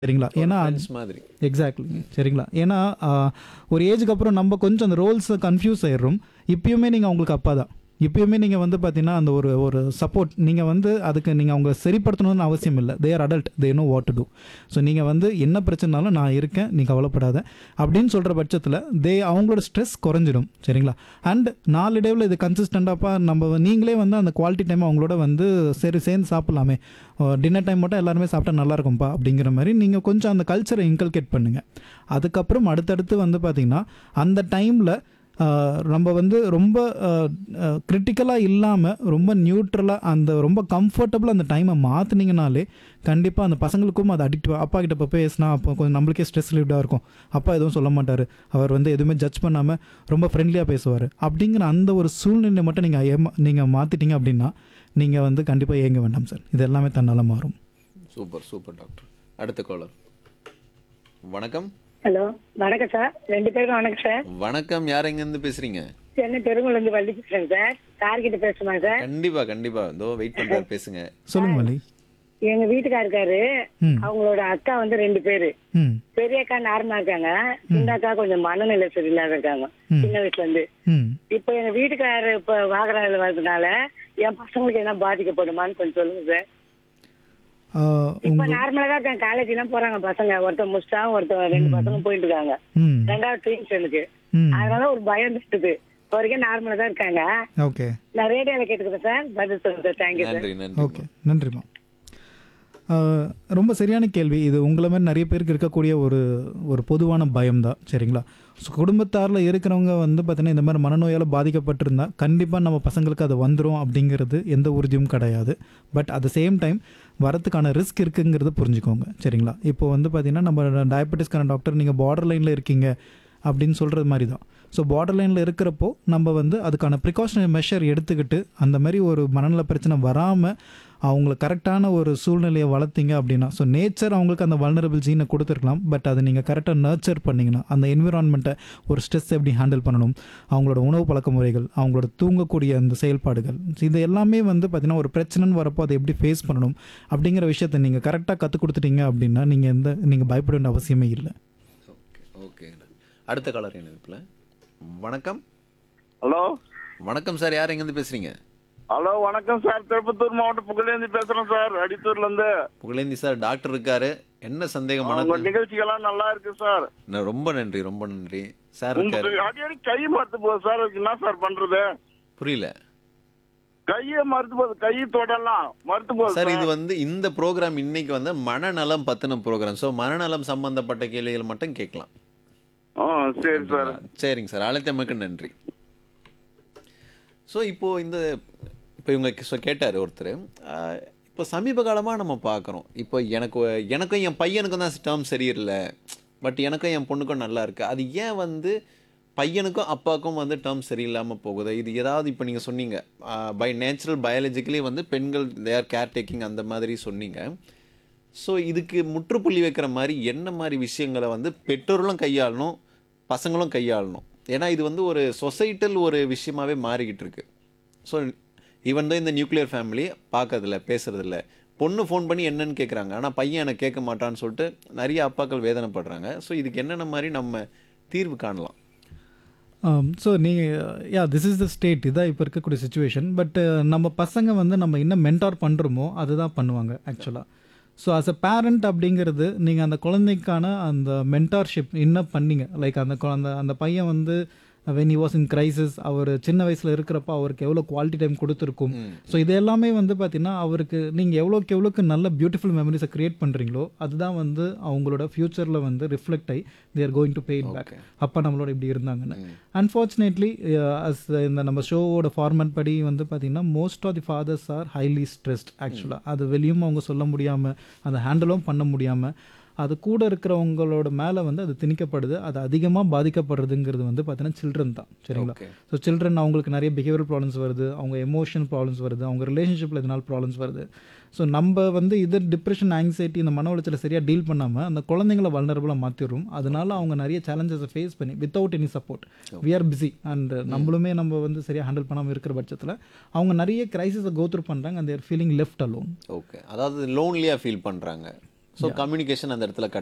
சரிங்களா ஏன்னா ஃப்ரெண்ட்ஸ் மாதிரி எக்ஸாக்ட்லி சரிங்களா ஏன்னா ஆஹ், ஒரு ஏஜுக்கு அப்புறம் நம்ம கொஞ்சம் அந்த ரோல்ஸை கன்ஃபியூஸ் ஆயிடுறோம் இப்பயுமே நீங்கள் அவங்களுக்கு அப்பா தான் இப்பயுமே நீங்கள் வந்து பார்த்தீங்கன்னா அந்த ஒரு ஒரு சப்போர்ட் நீங்கள் வந்து அதுக்கு நீங்கள் அவங்க சரிப்படுத்தணும்னு அவசியம் இல்லை they are adult they know what to do so நீங்கள் வந்து என்ன பிரச்சனைனாலும் நான் இருக்கேன் நீ கவலைப்படாத அப்படின்னு சொல்கிற பட்சத்தில் தே அவங்களோட ஸ்ட்ரெஸ் குறைஞ்சிடும் சரிங்களா அண்ட் நாளடைவில் இது கன்சிஸ்டண்ட்டாப்பா நம்ம நீங்களே வந்து அந்த குவாலிட்டி டைம் அவங்களோட வந்து சரி சேர்ந்து சாப்பிட்லாமே டின்னர் டைம் மட்டும் எல்லாருமே சாப்பிட்டா நல்லா இருக்கும்ப்பா அப்படிங்கிற மாதிரி நீங்கள் கொஞ்சம் அந்த கல்ச்சரை இன்கல்கேட் பண்ணுங்கள் அதுக்கப்புறம் அடுத்தடுத்து வந்து பார்த்திங்கன்னா அந்த டைமில் நம்ம வந்து ரொம்ப கிரிட்டிக்கலாக இல்லாமல் ரொம்ப நியூட்ரலாக அந்த ரொம்ப கம்ஃபர்டபுளாக அந்த டைமை மாற்றினீங்கனாலே கண்டிப்பாக அந்த பசங்களுக்கும் அது அடிக்ட் அப்பா கிட்ட இப்போ பேசினா அப்போ கொஞ்சம் நம்மளுக்கே ஸ்ட்ரெஸ் ரிலீவ்டாக இருக்கும் அப்பா எதுவும் சொல்ல மாட்டார் அவர் வந்து எதுவுமே ஜட்ஜ் பண்ணாமல் ரொம்ப ஃப்ரெண்ட்லியாக பேசுவார் அப்படிங்கிற அந்த ஒரு சூழ்நிலை மட்டும் நீங்கள் ஏமா நீங்கள் மாற்றிட்டீங்க அப்படின்னா நீங்கள் வந்து கண்டிப்பாக ஏங்க வேண்டாம் சார் இது எல்லாமே தன்னால் மாறும் சூப்பர் சூப்பர் டாக்டர் அடுத்த காலர் வணக்கம் ஹலோ வணக்கம் சார் ரெண்டு பேருக்கும் வணக்கம் சார் வணக்கம் யார் எங்கேருந்து பேசுறீங்க சென்னை பெருங்குளம் இருந்து வள்ளி பேசுறேன் சார் கார்கிட்ட பேசுமா சார் கண்டிப்பா கண்டிப்பா இதோ வெயிட் பண்றாரு பேசுங்க சொல்லுங்க மல்லி எங்க வீட்டுக்கார இருக்காரு ம் அவங்களோட அக்கா வந்து ரெண்டு பேரு ம் பெரிய அக்கா நார்மலா இருக்காங்க இந்த அக்கா கொஞ்சம் மனநிலை சரியில்லாத இருக்காங்க ம். சின்ன வயசுல இருந்து ம் இப்ப எங்க வீட்டுக்காரர் இப்ப வாகனால வர்றதுனால என் பசங்களுக்கு என்ன பாதிக்கப்படுமான்னு கொஞ்சம் சொல்லுங்க சார் ஆஹ், இப்ப நார்மலா தான் இருக்காங்க காலேஜ் எல்லாம் போறாங்க பசங்க ஒருத்தன் முடிச்சா ஒருத்தன் ரெண்டு பசங்க போயிட்டு இருக்காங்க ம் ரெண்டாவது ட்வீன்ஸ் எனக்கு ம் அதனால ஒரு பயம் இருக்குது இப்போ வரைக்கும் நார்மலா தான் இருக்காங்க ஓகே நான் ரேடியோல கேட்டுக்கிறேன் சார் பதில் சொல்லுங்க சார் தேங்க்யூ சார் நன்றி நன்றி ஓகே நன்றிம்மா ஆஹ், ரொம்ப சரியான கேள்வி இது உங்களை மாதிரி நிறைய பேருக்கு இருக்கக்கூடிய ஒரு ஒரு பொதுவான பயம்தான் சரிங்களா ஸோ குடும்பத்தாரில் இருக்கிறவங்க வந்து பார்த்தீங்கன்னா இந்த மாதிரி மனநோயால் பாதிக்கப்பட்டிருந்தா கண்டிப்பாக நம்ம பசங்களுக்கு அது வந்துடும் அப்படிங்கிறது எந்த உறுதியும் கிடையாது but at the same time வரத்துக்கான ரிஸ்க் இருக்குங்கிறத புரிஞ்சுக்கோங்க சரிங்களா இப்போ வந்து பார்த்தீங்கன்னா நம்ம டயபெட்டிஸ்க்கான டாக்டர் நீங்கள் பார்டர் லைனில் இருக்கீங்க அப்படின்னு சொல்கிறது மாதிரி தான் ஸோ பார்டர் லைனில் இருக்கிறப்போ நம்ம வந்து அதுக்கான ப்ரிகாஷனரி மெஷர் எடுத்துக்கிட்டு அந்த மாதிரி ஒரு மனநல பிரச்சனை வராமல் அவங்கள கரெக்டான ஒரு சூழ்நிலையை வளர்த்தீங்க அப்படின்னா ஸோ நேச்சர் அவங்களுக்கு அந்த வல்னரபிள் ஜீனை கொடுத்துருக்கலாம் பட் அதை நீங்கள் கரெக்டாக நர்ச்சர் பண்ணிங்கன்னா அந்த என்விரான்மெண்ட்டை ஒரு ஸ்ட்ரெஸ் எப்படி ஹேண்டில் பண்ணணும் அவங்களோட உணவு பழக்க முறைகள் அவங்களோட தூங்கக்கூடிய அந்த செயல்பாடுகள் இது எல்லாமே வந்து பார்த்திங்கன்னா ஒரு பிரச்சனைன்னு வரப்போ அதை எப்படி ஃபேஸ் பண்ணணும் அப்படிங்கிற விஷயத்தை நீங்கள் கரெக்டாக கற்றுக் கொடுத்துட்டீங்க அப்படின்னா நீங்கள் எந்த நீங்கள் பயப்பட வேண்டிய அவசியமே இல்லை ஓகே ஓகே அடுத்த காலர் இணைப்புல வணக்கம் ஹலோ வணக்கம் சார் யார் எங்கேருந்து பேசுறீங்க ஹலோ வணக்கம் சார் திருப்பத்தூர் மாவட்டம் புகழேந்தி பேசுறேன் சார் அடித்தூர்ல இருந்து புகழேந்தி சார் டாக்டர் இருக்காரு என்ன சந்தேகம் உங்க மனது நிகழ்ச்சிகள்லாம் நல்லா இருக்கு சார் நான் ரொம்ப நன்றி ரொம்ப நன்றி சார் இருக்காரு உங்களுக்கு அடிக்கடி கை மறுத்து போகுது சார் அதுக்கு என்ன சார் பண்றது புரியல கையை மறுத்து போகுது கை தொடலாம் மறுத்து போகுது சார் சார் இது வந்து இந்த ப்ரோக்ராம் இன்னைக்கு வந்து மனநலம் பத்தின ப்ரோக்ராம் ஸோ மனநலம் சம்பந்தப்பட்ட கேள்விகள் மட்டும் கேட்கலாம் ஆ சரி சார் சரிங்க சார் அழைத்தமைக்கு நன்றி ஸோ இப்போ இந்த இப்போ இவங்க கே- சொ- கேட்டார் ஒருத்தர் ஆஹ், இப்போ சமீப காலமாக நம்ம பார்க்குறோம் இப்போ எனக்கு எனக்கும் என் பையனுக்கும் தான் டேர்ம் சரியில்லை பட் எனக்கும் என் பொண்ணுக்கும் நல்லா இருக்கு அது ஏன் வந்து பையனுக்கும் அப்பாவுக்கும் வந்து டேர்ம் சரியில்லாமல் போகுது இது ஏதாவது இப்போ நீங்கள் சொன்னீங்க பை நேச்சுரல் பயாலஜிக்கலி வந்து பெண்கள் தேர் கேர் டேக்கிங் அந்த மாதிரி சொன்னீங்க ஸோ இதுக்கு முற்றுப்புள்ளி வைக்கிற மாதிரி என்ன மாதிரி விஷயங்களை வந்து பெற்றோர்களும் கையாளணும் பசங்களும் கையாளணும் ஏன்னா இது வந்து ஒரு சொசைட்டல் ஒரு விஷயமாவே மாறிக்கிட்டு இருக்கு ஸோ ஈவன் தான் இந்த நியூக்ளியர் ஃபேமிலி பார்க்கறதில்ல பேசுறதில்ல பொண்ணு ஃபோன் பண்ணி என்னன்னு கேட்குறாங்க ஆனால் பையன் எனக்கு கேட்க மாட்டான்னு சொல்லிட்டு நிறைய அப்பாக்கள் வேதனைப்படுறாங்க ஸோ இதுக்கு என்னென்ன மாதிரி நம்ம தீர்வு காணலாம் ஸோ நீங்கள் yeah this is the state இதான் இப்போ இருக்கக்கூடிய சுச்சுவேஷன் பட் நம்ம பசங்க வந்து நம்ம என்ன மென்டார் பண்ணுறோமோ அதுதான் பண்ணுவாங்க ஆக்சுவலாக ஸோ அஸ் அ பேரண்ட் அப்படிங்கிறது நீங்கள் அந்த குழந்தைக்கான அந்த மென்டார்ஷிப் என்ன பண்ணீங்க லைக் அந்த குழந்த அந்த பையன் வந்து when he was in crisis அவர் சின்ன வயசில் இருக்கிறப்ப அவருக்கு எவ்வளோ குவாலிட்டி டைம் கொடுத்துருக்கும் ஸோ இது எல்லாமே வந்து பார்த்தீங்கன்னா அவருக்கு நீங்கள் எவ்வளோக்கு எவ்வளோக்கு நல்ல பியூட்டிஃபுல் மெமரிஸை க்ரியேட் பண்ணுறீங்களோ அதுதான் வந்து அவங்களோட ஃப்யூச்சரில் வந்து ரிஃப்ளெக்ட் ஆகி they're going to pay it back அப்பா நம்மளோட இப்படி இருந்தாங்கன்னு அன்ஃபார்ச்சுனேட்லி அஸ் இந்த நம்ம ஷோவோட ஃபார்மேட் படி வந்து பார்த்தீங்கன்னா most of the fathers are highly stressed ஆக்சுவலாக அது வெளியும் அவங்க சொல்ல முடியாமல் அதை ஹேண்டிலும் பண்ண முடியாமல் அது கூட இருக்கிறவங்களோட மேலே வந்து அது திணிக்கப்படுது அது அதிகமாக பாதிக்கப்படுறதுங்கிறது வந்து பார்த்தீங்கன்னா சில்ட்ரன் தான் சரிங்களா Okay. ஸோ சில்ட்ரன் அவங்களுக்கு நிறைய பிஹேவியர் ப்ராப்ளம்ஸ் வருது அவங்க எமோஷனல் ப்ராப்ளம்ஸ் வருது அவங்க ரிலேஷன்ஷிப்பில் இதனால் ப்ராப்ளம்ஸ் வருது ஸோ நம்ம வந்து இது டிப்ரெஷன் ஆங்ஸைட்டி இந்த மன உளைச்சலை சரியாக டீல் பண்ணாமல் அந்த குழந்தைங்கள வல்னரபுளாக மாற்றிடுறோம் அதனால அவங்க நிறைய சேலஞ்சஸை ஃபேஸ் பண்ணி without any support we are busy and நம்மளுமே நம்ம வந்து சரியாக ஹேண்டில் பண்ணாமல் இருக்கிற பட்சத்தில் அவங்க நிறைய கிரைசிஸை கோத்ரூ பண்ணுறாங்க அந்த ஃபீலிங் லெஃப்ட் அலோன் ஓகே அதாவது லோன்லியாக ஃபீல் பண்ணுறாங்க ஸோ கம்யூனிகேஷன் அந்த இடத்துல கட்